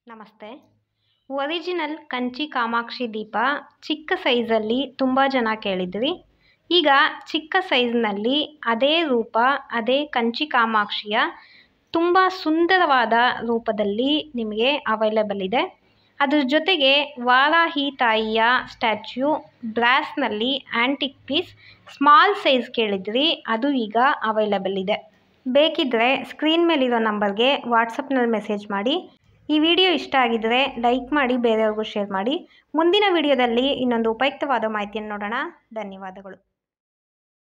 ನಮಸ್ತೆ ಒರಿಜಿನಲ್ ಕಂಚಿ ಕಾಮಾಕ್ಷಿ ದೀಪ ಚಿಕ್ಕ ಸೈಜಲ್ಲಿ ತುಂಬ ಜನ ಕೇಳಿದ್ರಿ ಈಗ ಚಿಕ್ಕ ಸೈಜ್ನಲ್ಲಿ ಅದೇ ರೂಪ ಅದೇ ಕಂಚಿ ಕಾಮಾಕ್ಷಿಯ ತುಂಬ ಸುಂದರವಾದ ರೂಪದಲ್ಲಿ ನಿಮಗೆ ಅವೈಲೇಬಲ್ ಇದೆ ಅದ್ರ ಜೊತೆಗೆ ವಾರಾಹಿ ತಾಯಿಯ ಸ್ಟ್ಯಾಚ್ಯೂ ಬ್ರಾಸ್ನಲ್ಲಿ ಆ್ಯಂಟಿಕ್ ಪೀಸ್ ಸ್ಮಾಲ್ ಸೈಜ್ ಕೇಳಿದ್ರಿ ಅದು ಈಗ ಅವೈಲೇಬಲ್ ಇದೆ ಬೇಕಿದ್ದರೆ ಸ್ಕ್ರೀನ್ ಮೇಲಿರೋ ನಂಬರ್ಗೆ ವಾಟ್ಸಪ್ನಲ್ಲಿ ಮೆಸೇಜ್ ಮಾಡಿ ಈ ವಿಡಿಯೋ ಇಷ್ಟ ಆಗಿದ್ದರೆ ಲೈಕ್ ಮಾಡಿ ಬೇರೆಯವ್ರಿಗೂ ಶೇರ್ ಮಾಡಿ ಮುಂದಿನ ವಿಡಿಯೋದಲ್ಲಿ ಇನ್ನೊಂದು ಉಪಯುಕ್ತವಾದ ಮಾಹಿತಿಯನ್ನು ನೋಡೋಣ ಧನ್ಯವಾದಗಳು